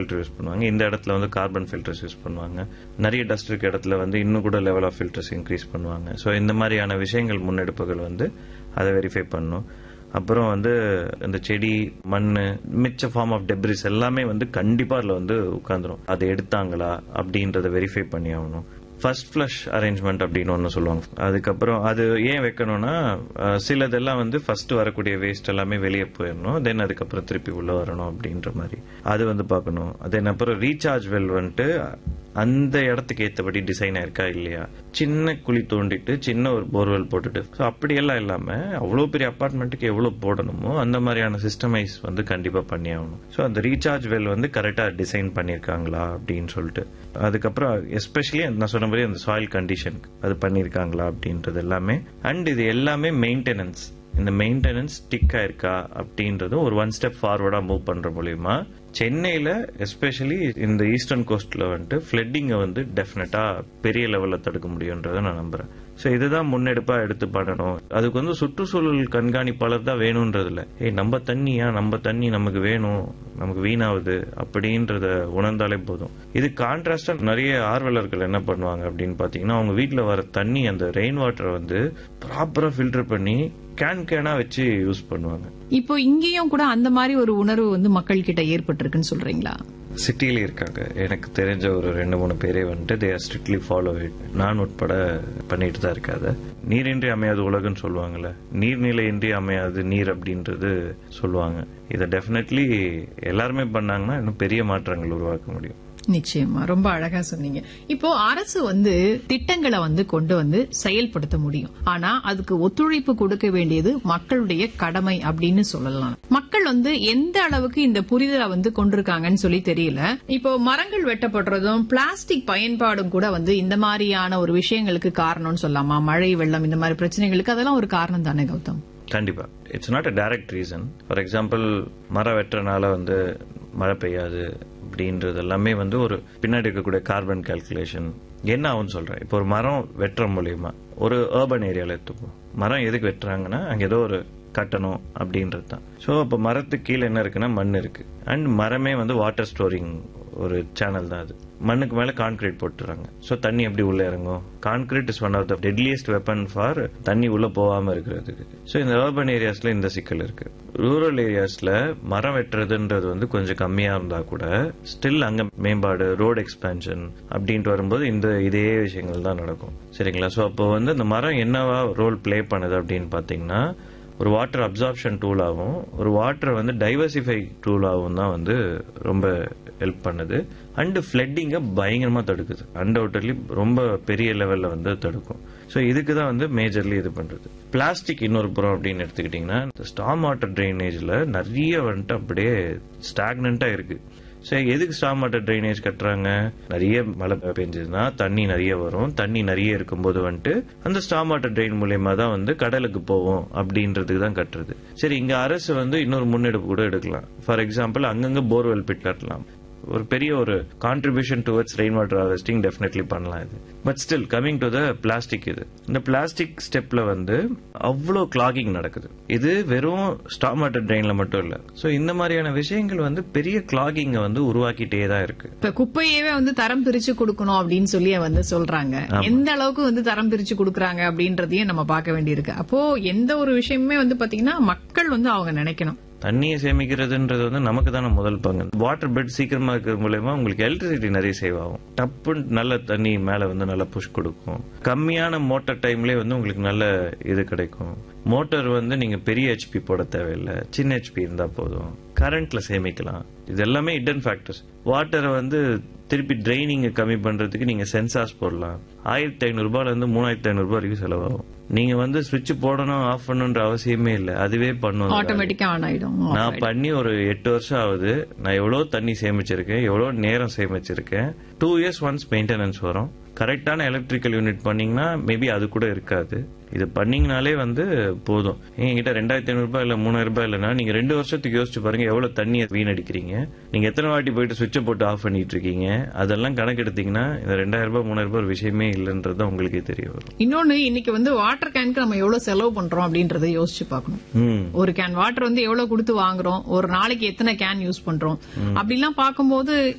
filter use பண்ணுவாங்க இந்த இடத்துல வந்து கார்பன் ஃபில்டர்ஸ் யூஸ் பண்ணுவாங்க நிறைய டஸ்ட் இருக்க இடத்துல வந்து இன்னும் கூட லெவல் ஆஃப் ஃபில்டர்ஸ் இன்க்ரீஸ் பண்ணுவாங்க ஸோ இந்த மாதிரியான விஷயங்கள் முன்னெடுப்புகள் வந்து அதை வெரிஃபை பண்ணும் அப்புறம் வந்து இந்த செடி மண் மிச்ச ஃபார்ம் ஆஃப் டெப்ரிஸ் எல்லாமே வந்து கண்டிப்பா அதுல வந்து உட்காந்துரும் அதை எடுத்தாங்களா அப்படின்றத வெரிஃபை பண்ணி ஆகணும் ஃபர்ஸ்ட் ஃப்ளஷ் அரேஞ்ச்மெண்ட் அப்படின்னு ஒன்று சொல்லுவாங்க அதுக்கப்புறம் அது ஏன் வைக்கணும்னா அஹ், சிலதெல்லாம் வந்து ஃபர்ஸ்ட் வரக்கூடிய வேஸ்ட் எல்லாமே வெளியே போயிடணும் தென் அதுக்கப்புறம் திருப்பி உள்ள வரணும் அப்படின்ற மாதிரி அது வந்து பார்க்கணும் தென் அப்புறம் ரீசார்ஜ் வெல் வந்துட்டு அந்த இடத்துக்கு ஏற்றபடி டிசைன் ஆயிருக்கா இல்லையா சின்ன குழி தோண்டிட்டு சின்ன ஒரு போர்வெல் போட்டுட்டு ஸோ அப்படியெல்லாம் இல்லாம அவ்வளோ பெரிய அப்பார்ட்மெண்ட்டுக்கு எவ்வளோ போடணுமோ அந்த மாதிரியான சிஸ்டமைஸ் வந்து கண்டிப்பா பண்ணி ஆகணும் ஸோ அந்த ரீசார்ஜ் வெல் வந்து கரெக்டா டிசைன் பண்ணியிருக்காங்களா அப்படின்னு சொல்லிட்டு அதுக்கப்புறம் எஸ்பெஷலி நான் சொன்ன மாதிரி அந்த சாயில் கண்டிஷன் அது பண்ணியிருக்காங்களா அப்படின்றது எல்லாமே அண்ட் இது எல்லாமே மெயின்டெனன்ஸ் இந்த மெயின்டெனன்ஸ் டிக் ஆயிருக்கா அப்படின்றது ஒரு ஒன் ஸ்டெப் ஃபார்வர்டா மூவ் பண்ற மூலியமா சென்னையில எஸ்பெஷலி இந்த ஈஸ்டர்ன் கோஸ்ட்ல வந்துட்டு ஃபிளட்டிங்கை வந்து டெஃபினட்டா பெரிய லெவல்ல தடுக்க முடியுன்றதை நான் நம்புறேன் ஸோ இதுதான் முன்னெடுப்பா எடுத்து பண்ணணும் அதுக்கு வந்து சுற்றுச்சூழல் கண்காணிப்பாளர் தான் வேணும்ன்றது இல்ல ஏய் நம்ம தண்ணியா நம்ம தண்ணி நமக்கு வேணும் நமக்கு வீணாகுது அப்படின்றத உணர்ந்தாலே போதும் இது கான்ட்ராஸ்டா நிறைய ஆர்வலர்கள் என்ன பண்ணுவாங்க அப்படின்னு பாத்தீங்கன்னா அவங்க வீட்ல வர தண்ணி அந்த ரெயின் வாட்டரை வந்து ப்ராப்பரா ஃபில்டர் பண்ணி கேன் கேனா வச்சு யூஸ் பண்ணுவாங்க இப்போ இங்கேயும் கூட அந்த மாதிரி ஒரு உணர்வு வந்து மக்கள் கிட்ட ஏற்பட்டிருக்குன்னு சொல்றீங்களா சிட்டியில இருக்காங்க எனக்கு தெரிஞ்ச ஒரு ரெண்டு மூணு பேரே வந்துட்டு they are strictly follow it நான் உட்பட பண்ணிட்டு தான் இருக்காது நீரின்றி அமையாது உலகம்னு சொல்லுவாங்கல்ல நீர்நிலையின்றி அமையாது நீர் அப்படின்றது சொல்லுவாங்க இதை டெஃபினெட்லி எல்லாருமே பண்ணாங்கன்னா இன்னும் பெரிய மாற்றங்கள் உருவாக்க முடியும் நிச்சயமா ரொம்ப அழகா சொன்னீங்க இப்போ அரசு வந்து திட்டங்களை வந்து கொண்டு வந்து செயல்படுத்த முடியும் ஆனா அதுக்கு ஒத்துழைப்பு கொடுக்க வேண்டியது மக்களுடைய கடமை அப்படின்னு சொல்லலாம் மக்கள் வந்து எந்த அளவுக்கு இந்த புரிதலை வந்து கொண்டிருக்காங்கன்னு சொல்லி தெரியல இப்போ மரங்கள் வெட்டப்படுறதும் பிளாஸ்டிக் பயன்பாடும் கூட வந்து இந்த மாதிரியான ஒரு விஷயங்களுக்கு காரணம்னு சொல்லலாமா மழை வெள்ளம் இந்த மாதிரி பிரச்சனைகளுக்கு அதெல்லாம் ஒரு காரணம் தானே கௌதம் கண்டிப்பா it's not a direct reason for example மரம் வெட்டுறனால வந்து மழை பெய்யாது அப்படின்றது எல்லாமே வந்து ஒரு பின்னாடி இருக்கக்கூடிய கார்பன் கால்குலேஷன் என்ன ஆகும்னு சொல்றேன் இப்போ ஒரு மரம் வெட்டுற மூலியமா ஒரு ஏர்பன் ஏரியால எடுத்துப்போம் மரம் எதுக்கு வெட்டுறாங்கன்னா அங்க ஏதோ ஒரு கட்டணும் அப்படின்றது தான் ஸோ அப்போ மரத்துக்கு கீழே என்ன இருக்குன்னா மண் இருக்கு அண்ட் மரமே வந்து வாட்டர் ஸ்டோரிங் ஒரு சேனல் தான் அது மண்ணுக்கு மேல கான்கிரீட் போட்டுறாங்க ஸோ தண்ணி எப்படி உள்ள இறங்கும் concrete is one of the deadliest weapon for தண்ணி உள்ள போகாம இருக்கிறதுக்கு ஸோ இந்த அர்பன் ஏரியாஸ்ல இந்த சிக்கல் இருக்கு ரூரல் ஏரியாஸ்ல மரம் வெட்டுறதுன்றது வந்து கொஞ்சம் கம்மியா இருந்தா கூட ஸ்டில் அங்க மேம்பாடு ரோடு எக்ஸ்பேன்ஷன் அப்படின்ட்டு வரும்போது இந்த இதே விஷயங்கள் தான் நடக்கும் சரிங்களா ஸோ அப்போ வந்து இந்த மரம் என்னவா ரோல் ப்ளே பண்ணுது அப்படின்னு பாத்தீங்கன்னா ஒரு வாட்டர் அப்சார்ப்ஷன் டூலாகவும் ஒரு வாட்டரை வந்து டைவர்சிஃபை டூலாகவும் தான் வந்து ரொம்ப ஹெல்ப் பண்ணுது அண்ட் ஃப்ளட்டிங்கை பயங்கரமாக தடுக்குது அன்டவுட்டர்லி ரொம்ப பெரிய லெவலில் வந்து தடுக்கும் ஸோ இதுக்கு தான் வந்து மேஜர்லி இது பண்ணுறது பிளாஸ்டிக் இன்னொரு புறம் அப்படின்னு எடுத்துக்கிட்டிங்கன்னா இந்த ஸ்டாம் வாட்டர் ட்ரைனேஜில் நிறைய வந்துட்டு அப்படியே ஸ்டாக்னண்ட்டாக இருக்குது சரி எதுக்கு ஸ்டாம் வாட்டர் ட்ரைனேஜ் கட்டுறாங்க நிறைய மழை பெஞ்சதுன்னா தண்ணி நிறைய வரும் தண்ணி நிறைய இருக்கும்போது வந்துட்டு அந்த ஸ்டாம் வாட்டர் ட்ரெயின் மூலியமா தான் வந்து கடலுக்கு போவோம் அப்படின்றதுக்கு தான் கட்டுறது சரி இங்க அரசு வந்து இன்னொரு முன்னெடுப்பு கூட எடுக்கலாம் ஃபார் எக்ஸாம்பிள் அங்கங்க போர்வெல் பிட் கட்டலாம் ஒரு பெரிய ஒரு contribution towards rain water harvesting definitely பண்ணலாம் இது but still coming to the plastic இது இந்த பிளாஸ்டிக் ஸ்டெப்ல வந்து அவ்வளோ கிளாகிங் நடக்குது இது வெறும் ஸ்டாம் வாட்டர் ட்ரெயின்ல மட்டும் இல்ல ஸோ இந்த மாதிரியான விஷயங்கள் வந்து பெரிய கிளாகிங்கை வந்து உருவாக்கிட்டே தான் இருக்கு இப்ப குப்பையவே வந்து தரம் பிரிச்சு கொடுக்கணும் அப்படின்னு சொல்லி வந்து சொல்றாங்க எந்த அளவுக்கு வந்து தரம் பிரிச்சு கொடுக்கறாங்க அப்படின்றதையும் நம்ம பார்க்க வேண்டியிருக்கு அப்போ எந்த ஒரு விஷயமுமே வந்து பாத்தீங்கன்னா மக்கள் வந்து அவங்க நினைக்கணும் தண்ணியை சேமிக்கிறதுன்றது வந்து நமக்கு தானே முதல் பங்கு வாட்டர் பெட் சீக்கிரமா இருக்கிறது மூலயமா உங்களுக்கு எலக்ட்ரிசிட்டி நிறைய சேவ் ஆகும் டப்புன்னு நல்ல தண்ணி மேல வந்து நல்லா புஷ் கொடுக்கும் கம்மியான மோட்டார் டைம்லயே வந்து உங்களுக்கு நல்ல இது கிடைக்கும் மோட்டார் வந்து நீங்க பெரிய ஹெச்பி போட தேவையில்லை சின்ன ஹெச்பி இருந்தா போதும் கரண்ட்ல சேமிக்கலாம் இது எல்லாமே ஹிடன் ஃபேக்டர்ஸ் வாட்டரை வந்து திருப்பி ட்ரைனிங் கம்மி பண்றதுக்கு நீங்க சென்சார்ஸ் போடலாம் ஆயிரத்தி ஐநூறு ரூபாயில இருந்து மூணாயிரத்தி ஐநூறு ரூபாய் வரைக்கும் செலவாகும் நீங்க வந்து சுவிட்ச் போடணும் ஆஃப் பண்ணணுன்ற அவசியமே இல்லை அதுவே பண்ணும் ஆட்டோமேட்டிக்கா ஆன் ஆயிடும் நான் பண்ணி ஒரு எட்டு வருஷம் ஆகுது நான் எவ்வளவு தண்ணி சேமிச்சிருக்கேன் எவ்வளவு நேரம் சேமிச்சிருக்கேன் டூ இயர்ஸ் ஒன்ஸ் மெயின்டெனன்ஸ் வரும் கரெக்டான எலக்ட்ரிக்கல் யூனிட் பண்ணீங்கன்னா மேபி அது கூட இருக்காது இது பண்ணீங்கனாலே வந்து போதும் எங்ககிட்ட ரெண்டாயிரத்தி ஐநூறு ரூபாய் இல்ல மூணாயிரம் ரூபாய் இல்லைன்னா நீங்க ரெண்டு வருஷத்துக்கு யோசிச்சு பாருங்க எவ்வளவு தண்ணியை வீணடிக்கிறீங்க நீங்க எத்தனை வாட்டி போயிட்டு சுவிட்சை போட்டு ஆஃப் பண்ணிட்டு இருக்கீங்க அதெல்லாம் கணக்கெடுத்தீங்கன்னா இந்த ரெண்டாயிரம் ரூபாய் மூணாயிரம் ரூபாய் ஒரு விஷயமே இல்லைன்றது உங்களுக்கே தெரிய வரும் இன்னொன்னு இன்னைக்கு வந்து வாட்டர் கேனுக்கு நம்ம எவ்வளவு செலவு பண்றோம் அப்படின்றத யோசிச்சு பார்க்கணும் ம் ஒரு கேன் வாட்டர் வந்து எவ்வளவு கொடுத்து வாங்குறோம் ஒரு நாளைக்கு எத்தனை கேன் யூஸ் பண்றோம் அப்படிலாம் பார்க்கும்போது